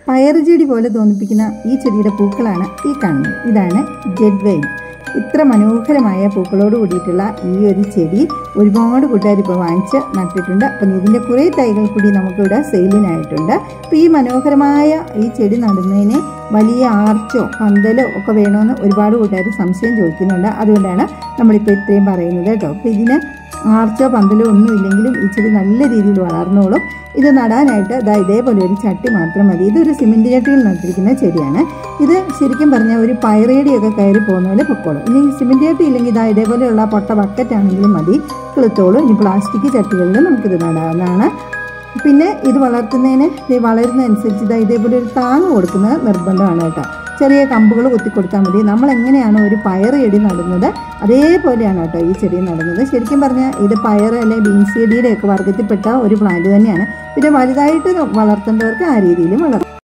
പയറ് ചെടി പോലെ തോന്നിപ്പിക്കുന്ന ഈ ചെടിയുടെ പൂക്കളാണ് ഈ കാണുന്നത് ഇതാണ് ജെഡ് വൈൻ ഇത്ര മനോഹരമായ പൂക്കളോട് കൂടിയിട്ടുള്ള ഈ ഒരു ചെടി ഒരുപാട് കൂട്ടുകാർ ഇപ്പോൾ വാങ്ങിച്ച് നട്ടിട്ടുണ്ട് അപ്പം ഇതിൻ്റെ കുറേ തൈകൾ കൂടി നമുക്കിവിടെ സെയിലിനായിട്ടുണ്ട് അപ്പോൾ ഈ മനോഹരമായ ഈ ചെടി നടുന്നതിന് വലിയ ആർച്ചോ പന്തലോ ഒക്കെ വേണമെന്ന് ഒരുപാട് കൂട്ടുകാർ സംശയം ചോദിക്കുന്നുണ്ട് അതുകൊണ്ടാണ് നമ്മളിപ്പോൾ ഇത്രയും പറയുന്നത് കേട്ടോ അപ്പോൾ ഇതിന് ആർച്ചോ പന്തലോ ഒന്നും ഇല്ലെങ്കിലും ഈ ചെടി നല്ല രീതിയിൽ വളർന്നോളും ഇത് നടാനായിട്ട് ഇതാ ഇതേപോലെ ഒരു ചട്ടി മാത്രം മതി ഇതൊരു സിമെൻറ്റ് ചട്ടിയിൽ നട്ടിരിക്കുന്ന ചെടിയാണ് ഇത് ശരിക്കും പറഞ്ഞാൽ ഒരു പയറേടിയൊക്കെ കയറി പോകുന്ന പോലെ പൊക്കോളും ഇനി സിമെൻറ്റ് ചട്ടി ഇല്ലെങ്കിൽ ഇതാ ഇതേപോലെയുള്ള പൊട്ട ബക്കറ്റ് ആണെങ്കിലും മതി കിളുത്തോളും ഇനി പ്ലാസ്റ്റിക് ചട്ടികളിൽ നമുക്കിത് നടാവുന്നതാണ് പിന്നെ ഇത് വളർത്തുന്നതിന് ഇത് വളരുന്നതനുസരിച്ച് ഇതാ ഇതേപോലെ ഒരു താങ്ങ് കൊടുക്കുന്നത് നിർബന്ധമാണ് കേട്ടോ ചെറിയ കമ്പുകൾ കുത്തി കൊടുത്താൽ മതി നമ്മൾ എങ്ങനെയാണോ ഒരു പയർ ചെടി നടുന്നത് അതേപോലെയാണ് കേട്ടോ ഈ ചെടി നടുന്നത് ശരിക്കും പറഞ്ഞാൽ ഇത് പയർ അല്ലെങ്കിൽ ബീൻസ് ചെടിയുടെ ഒക്കെ വർഗ്ഗത്തിൽപ്പെട്ട ഒരു പ്ലാന്റ് തന്നെയാണ് പിന്നെ വലുതായിട്ട് വളർത്തേണ്ടവർക്ക് ആ രീതിയിലും വളർത്താം